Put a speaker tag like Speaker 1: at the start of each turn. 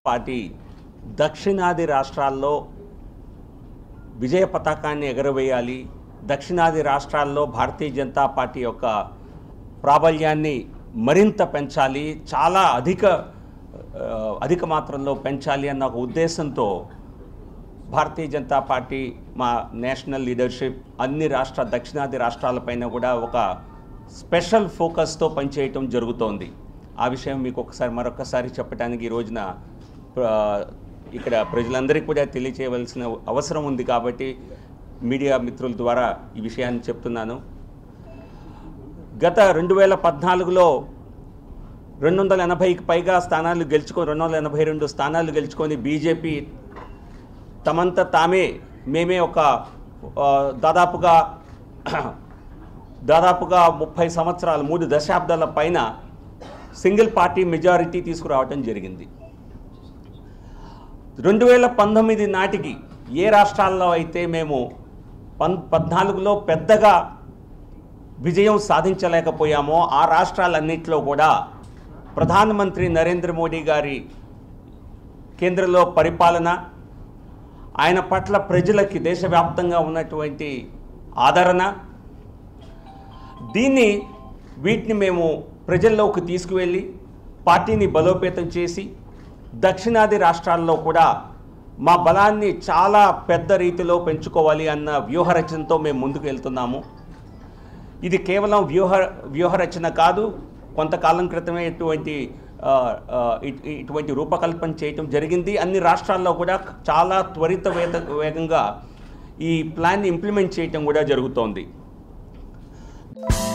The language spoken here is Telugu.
Speaker 1: పార్టీ దక్షిణాది రాష్ట్రాల్లో విజయ పతాకాన్ని ఎగరవేయాలి దక్షిణాది రాష్ట్రాల్లో భారతీయ జనతా పార్టీ యొక్క ప్రాబల్యాన్ని మరింత పెంచాలి చాలా అధిక ఆ, అధిక మాత్రంలో పెంచాలి అన్న ఒక ఉద్దేశంతో భారతీయ జనతా పార్టీ మా నేషనల్ లీడర్షిప్ అన్ని రాష్ట్ర దక్షిణాది రాష్ట్రాలపైన కూడా ఒక స్పెషల్ ఫోకస్తో పనిచేయటం జరుగుతోంది ఆ విషయం మీకు ఒకసారి మరొకసారి చెప్పడానికి ఈ రోజున ఆ, ఇక్కడ ప్రజలందరికీ కూడా తెలియచేయవలసిన అవసరం ఉంది కాబట్టి మీడియా మిత్రుల ద్వారా ఈ విషయాన్ని చెప్తున్నాను గత రెండు వేల పద్నాలుగులో రెండు వందల ఎనభైకి పైగా స్థానాలు గెలుచుకొని రెండు వందల ఎనభై రెండు స్థానాలు గెలుచుకొని బీజేపీ తమంత తామే మేమే ఒక ఆ, దాదాపుగా దాదాపుగా ముప్పై సంవత్సరాలు మూడు దశాబ్దాల పైన సింగిల్ పార్టీ మెజారిటీ తీసుకురావటం జరిగింది రెండు వేల పంతొమ్మిది నాటికి ఏ రాష్ట్రాల్లో అయితే మేము పన్ పద్నాలుగులో పెద్దగా విజయం సాధించలేకపోయామో ఆ రాష్ట్రాలన్నింటిలో కూడా ప్రధానమంత్రి నరేంద్ర మోడీ గారి కేంద్రంలో పరిపాలన ఆయన పట్ల ప్రజలకి దేశవ్యాప్తంగా ఉన్నటువంటి ఆదరణ దీన్ని వీటిని మేము ప్రజల్లోకి తీసుకువెళ్ళి పార్టీని బలోపేతం చేసి దక్షిణాది రాష్ట్రాల్లో కూడా మా బలాన్ని చాలా పెద్ద రీతిలో పెంచుకోవాలి అన్న వ్యూహరచనతో మేము ముందుకు వెళ్తున్నాము ఇది కేవలం వ్యూహ వ్యూహరచన కాదు కొంతకాలం క్రితమే ఇటువంటి ఆ, ఆ, ఇట్- ఇటువంటి రూపకల్పన చేయటం జరిగింది అన్ని రాష్ట్రాల్లో కూడా చాలా త్వరిత వేద వేగంగా ఈ ప్లాన్ని ఇంప్లిమెంట్ చేయటం కూడా జరుగుతోంది